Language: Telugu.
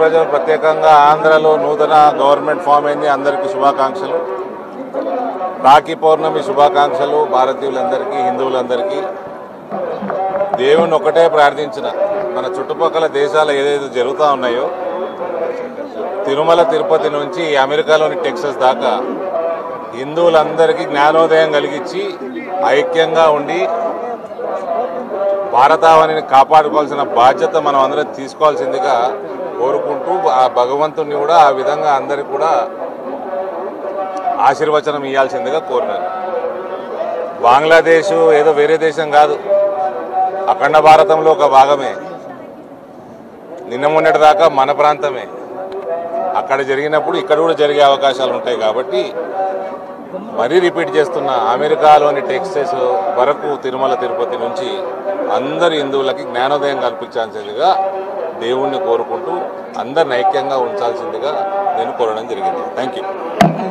ప్రజలు ప్రత్యేకంగా ఆంధ్రలో నూతన గవర్నమెంట్ ఫామ్ అయింది అందరికీ శుభాకాంక్షలు రాఖీ పౌర్ణమి శుభాకాంక్షలు భారతీయులందరికీ హిందువులందరికీ దేవుని ఒకటే ప్రార్థించిన మన చుట్టుపక్కల దేశాలు ఏదైతే జరుగుతూ ఉన్నాయో తిరుమల తిరుపతి నుంచి అమెరికాలోని టెక్సస్ దాకా హిందువులందరికీ జ్ఞానోదయం కలిగించి ఐక్యంగా ఉండి భారతావనిని కాపాడుకోవాల్సిన బాధ్యత మనం అందరం తీసుకోవాల్సిందిగా కోరుకుంటూ ఆ భగవంతుని కూడా ఆ విధంగా అందరికి కూడా ఆశీర్వచనం ఇవ్వాల్సిందిగా కోరినాను బంగ్లాదేశ్ ఏదో వేరే దేశం కాదు అఖండ భారతంలో ఒక భాగమే నిన్న మొన్నటి దాకా మన ప్రాంతమే అక్కడ జరిగినప్పుడు ఇక్కడ కూడా జరిగే అవకాశాలు ఉంటాయి కాబట్టి మరీ రిపీట్ చేస్తున్న అమెరికాలోని టెక్సస్ వరకు తిరుమల తిరుపతి నుంచి అందరి హిందువులకి జ్ఞానోదయం కల్పించాల్సిందిగా దేవుణ్ణి కోరుకుంటూ అందరిని ఐక్యంగా ఉంచాల్సిందిగా నేను కోరడం జరిగింది థ్యాంక్ యూ